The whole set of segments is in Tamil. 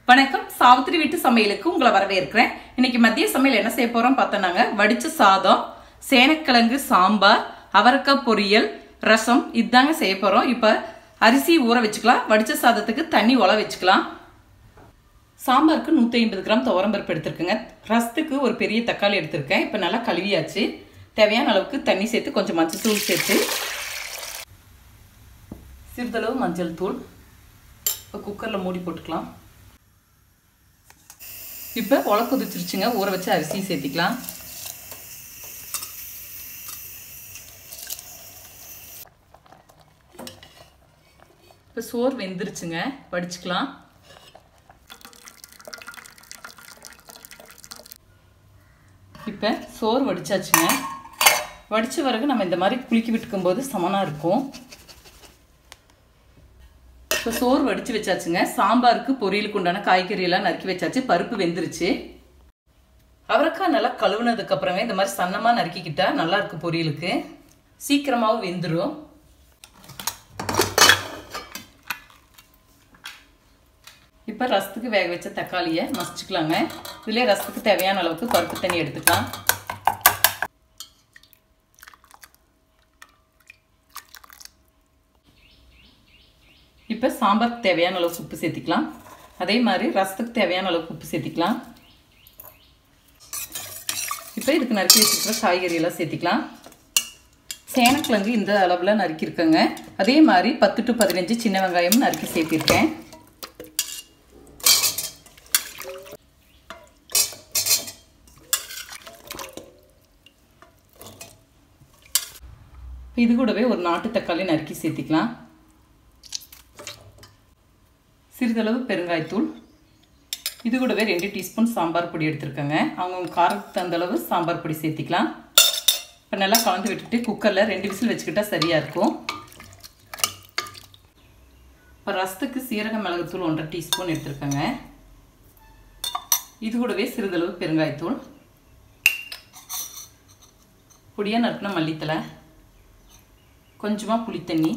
வணக்கம் சாவித்திரி வீட்டு சமையலுக்கு உங்களை வரவேற்கிறேன் இன்னைக்கு மதிய சமையல் என்ன செய்ய போறோம் பார்த்தோன்னாங்க வடிச்ச சாதம் சேனக்கிழங்கு சாம்பார் அவரைக்காய் பொரியல் ரசம் இதாங்க செய்ய போறோம் இப்போ அரிசி ஊற வச்சுக்கலாம் வடிச்ச சாதத்துக்கு தண்ணி உல வச்சுக்கலாம் சாம்பாருக்கு நூற்றி ஐம்பது கிராம் துவரம்பருப்பு எடுத்திருக்கேங்க ரசத்துக்கு ஒரு பெரிய தக்காளி எடுத்திருக்கேன் இப்போ நல்லா கழுவியாச்சு தேவையான அளவுக்கு தண்ணி சேர்த்து கொஞ்சம் மஞ்சள் தூள் சேர்த்து சிறிதளவு மஞ்சள் தூள் இப்போ குக்கரில் மூடி போட்டுக்கலாம் இப்போ உல கொதிச்சிருச்சுங்க ஊற வச்சு அரிசி சேர்த்திக்கலாம் இப்போ சோறு வெந்துருச்சுங்க வடிச்சுக்கலாம் இப்போ சோறு வடிச்சாச்சுங்க வடித்த பிறகு நம்ம இந்த மாதிரி குலுக்கி விட்டுக்கும் போது சமனாக இருக்கும் இப்போ சோறு வடித்து வச்சாச்சுங்க சாம்பாருக்கு பொரியலுக்கு உண்டான காய்கறியெல்லாம் நறுக்கி வச்சாச்சு பருப்பு வெந்துருச்சு அவரைக்காய் நல்லா கழுவுனதுக்கு அப்புறமே இந்த மாதிரி சன்னமாக நறுக்கிக்கிட்டா நல்லா இருக்கு பொரியலுக்கு சீக்கிரமாகவும் வெந்துடும் இப்போ ரசத்துக்கு வேக வச்ச தக்காளியை மசிச்சுக்கலாங்க இதுலேயே ரசத்துக்கு தேவையான அளவுக்கு பருப்பு தண்ணி எடுத்துக்கலாம் இப்போ சாம்பாருக்கு தேவையான அளவுக்கு உப்பு சேர்த்திக்கலாம் அதே மாதிரி ரசத்துக்கு தேவையான அளவுக்கு உப்பு சேர்த்திக்கலாம் இப்போ இதுக்கு நறுக்கி வச்சுருக்கிற காய்கறியெல்லாம் சேர்த்திக்கலாம் சேனக்கிழங்கு இந்த அளவில் நறுக்கியிருக்கேங்க அதே மாதிரி பத்து டு பதினஞ்சு சின்ன வெங்காயமும் நறுக்கி சேர்த்திருக்கேன் இது கூடவே ஒரு நாட்டு தக்காளி நறுக்கி சேர்த்திக்கலாம் சிறிதளவு பெருங்காயத்தூள் இது கூடவே ரெண்டு டீஸ்பூன் சாம்பார் பொடி எடுத்துருக்கேங்க அவங்க காரத்துக்கு தகுந்த அளவு சாம்பார் பொடி சேர்த்திக்கலாம் இப்போ நல்லா கலந்து விட்டுட்டு குக்கரில் ரெண்டு விசில் வச்சுக்கிட்டா சரியாக இருக்கும் இப்போ ரசத்துக்கு சீரக மிளகுத்தூள் ஒன்றரை டீஸ்பூன் எடுத்துருக்கேங்க இது கூடவே சிறிதளவு பெருங்காயத்தூள் பொடியாக நறுக்கின மல்லித்தலை கொஞ்சமாக புளித்தண்ணி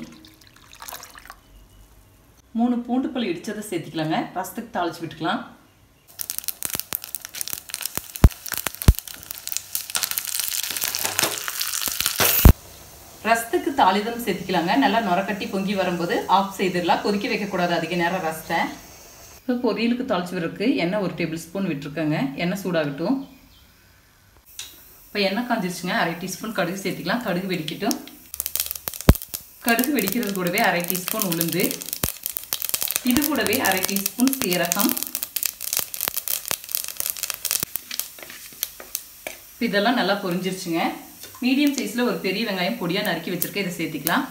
மூணு பூண்டு பல் இடித்ததை சேர்த்திக்கலாங்க ரசத்துக்கு தாளித்து விட்டுக்கலாம் ரசத்துக்கு தாளிதம் சேர்த்திக்கலாங்க நல்லா நுரக்கட்டி பொங்கி வரும்போது ஆஃப் செய்திடலாம் கொதிக்க வைக்கக்கூடாது அதிக நேரம் ரசத்தை இப்போ பொரியலுக்கு தாளிச்சு விடுறதுக்கு எண்ணெய் ஒரு டேபிள் ஸ்பூன் விட்டுருக்கேங்க எண்ணெய் சூடாகட்டும் இப்போ எண்ணெய் காஞ்சிருச்சுங்க அரை டீஸ்பூன் கடுகு சேர்த்திக்கலாம் கடுகு வெடிக்கட்டும் கடுகு வெடிக்கிறது கூடவே அரை டீஸ்பூன் உளுந்து இது கூடவே அரை டீஸ்பூன் சீரகம் இதெல்லாம் நல்லா பொரிஞ்சிருச்சுங்க மீடியம் சைஸில் ஒரு பெரிய வெங்காயம் பொடியாக நறுக்கி வச்சுருக்கேன் இதை சேர்த்திக்கலாம்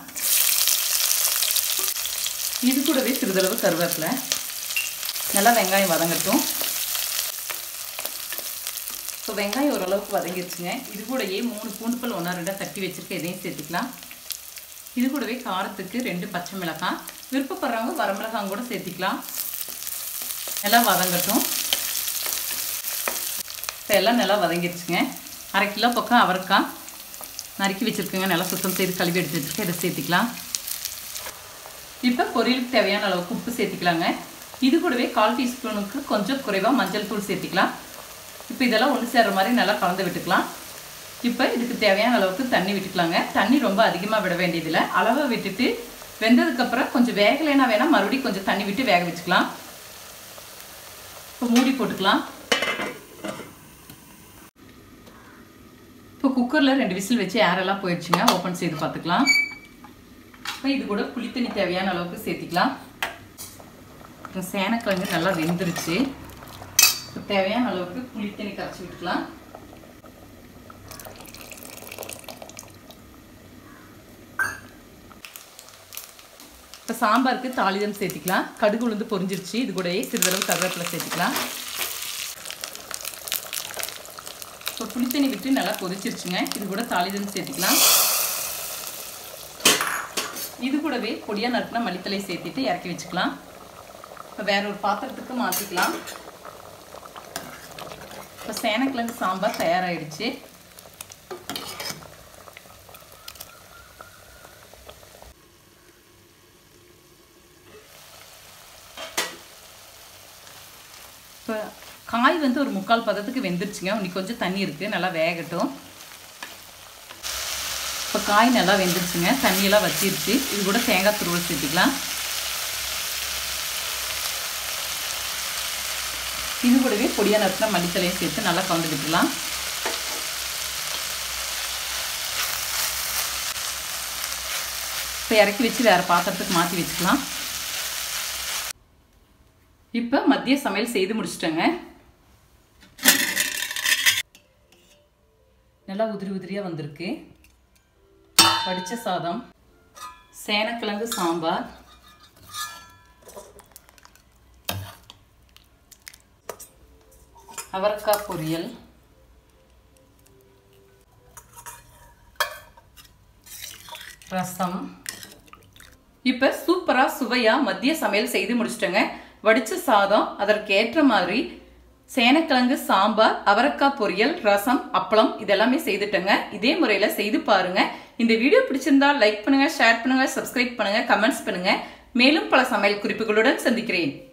இது கூடவே சிறிதளவு கருவேப்பிலை நல்லா வெங்காயம் வதங்கட்டும் ஸோ வெங்காயம் ஓரளவுக்கு வதங்கிருச்சுங்க இது கூடயே மூணு பூண்டு பல் ஒன்றா ரெண்டாக தட்டி வச்சுருக்கேன் இதையும் சேர்த்திக்கலாம் இது கூடவே காரத்துக்கு ரெண்டு பச்சை மிளகாய் விருப்பப்படுறவங்க வரமிளகாய் கூட சேர்த்திக்கலாம் நல்லா வதங்கட்டும் இப்போ எல்லாம் நல்லா வதங்கிடுச்சுங்க அரை கிலோ பக்கம் அவரைக்காய் நறுக்கி வச்சுருக்கேங்க நல்லா சுத்தம் செய்து கழுவி எடுத்து வச்சுருக்கேன் இதை சேர்த்திக்கலாம் இப்போ பொரியலுக்கு தேவையான அளவுக்கு உப்பு சேர்த்திக்கலாங்க இது கூடவே கால் டீஸ்பூனுக்கு கொஞ்சம் குறைவாக மஞ்சள் தூள் சேர்த்திக்கலாம் இப்போ இதெல்லாம் ஒன்று சேர்கிற மாதிரி நல்லா கலந்து விட்டுக்கலாம் இப்போ இதுக்கு தேவையான அளவுக்கு தண்ணி விட்டுக்கலாங்க தண்ணி ரொம்ப அதிகமாக விட வேண்டியதில்லை அளவை விட்டுட்டு வெந்ததுக்கப்புறம் கொஞ்சம் வேகலைன்னா வேணால் மறுபடியும் கொஞ்சம் தண்ணி விட்டு வேக வச்சுக்கலாம் இப்போ மூடி போட்டுக்கலாம் இப்போ குக்கரில் ரெண்டு விசில் வச்சு ஏரெல்லாம் போயிடுச்சுங்க ஓப்பன் செய்து பார்த்துக்கலாம் இப்போ இது கூட புளித்தண்ணி தேவையான அளவுக்கு சேர்த்திக்கலாம் இப்போ சேனக்கிழங்கு நல்லா வெந்துருச்சு இப்போ தேவையான அளவுக்கு புளித்தண்ணி கரைச்சி விட்டுக்கலாம் இப்போ சாம்பாருக்கு தாளிதம் சேர்த்திக்கலாம் கடுகு உளுந்து பொரிஞ்சிருச்சு இது கூடயே சிறிதளவு கருவேப்பிலை சேர்த்திக்கலாம் இப்போ புளித்தண்ணி விட்டு நல்லா கொதிச்சிருச்சுங்க இது கூட தாளிதம் சேர்த்திக்கலாம் இது கூடவே பொடியாக நறுக்கின மல்லித்தலை சேர்த்திட்டு இறக்கி வச்சுக்கலாம் இப்போ வேற ஒரு பாத்திரத்துக்கு மாற்றிக்கலாம் இப்போ சேனக்கிழங்கு சாம்பார் தயாராகிடுச்சு இப்போ காய் வந்து ஒரு முக்கால் பதத்துக்கு வெந்துருச்சுங்க இன்னைக்கு கொஞ்சம் தண்ணி இருக்குது நல்லா வேகட்டும் இப்போ காய் நல்லா வெந்துருச்சுங்க தண்ணியெல்லாம் வச்சிருச்சு இது கூட தேங்காய் துருவல் சேர்த்துக்கலாம் இது கூடவே பொடியாக நறுக்கின மல்லித்தலையும் சேர்த்து நல்லா கலந்து விட்டுலாம் இப்போ இறக்கி வச்சு வேறு பாத்திரத்துக்கு மாற்றி வச்சுக்கலாம் இப்போ மதிய சமையல் செய்து முடிச்சிட்டேங்க நல்லா உதிரி உதிரியாக வந்திருக்கு வடித்த சாதம் சேனக்கிழங்கு சாம்பார் அவரைக்காய் பொரியல் ரசம் இப்போ சூப்பராக சுவையாக மதிய சமையல் செய்து முடிச்சிட்டேங்க வடித்த சாதம் அதற்கு ஏற்ற மாதிரி சேனக்கிழங்கு சாம்பார் அவரைக்காய் பொரியல் ரசம் அப்பளம் இதெல்லாமே செய்துட்டேங்க இதே முறையில் செய்து பாருங்க இந்த வீடியோ பிடிச்சிருந்தா லைக் பண்ணுங்க ஷேர் பண்ணுங்க சப்ஸ்கிரைப் பண்ணுங்க கமெண்ட்ஸ் பண்ணுங்க மேலும் பல சமையல் குறிப்புகளுடன் சந்திக்கிறேன்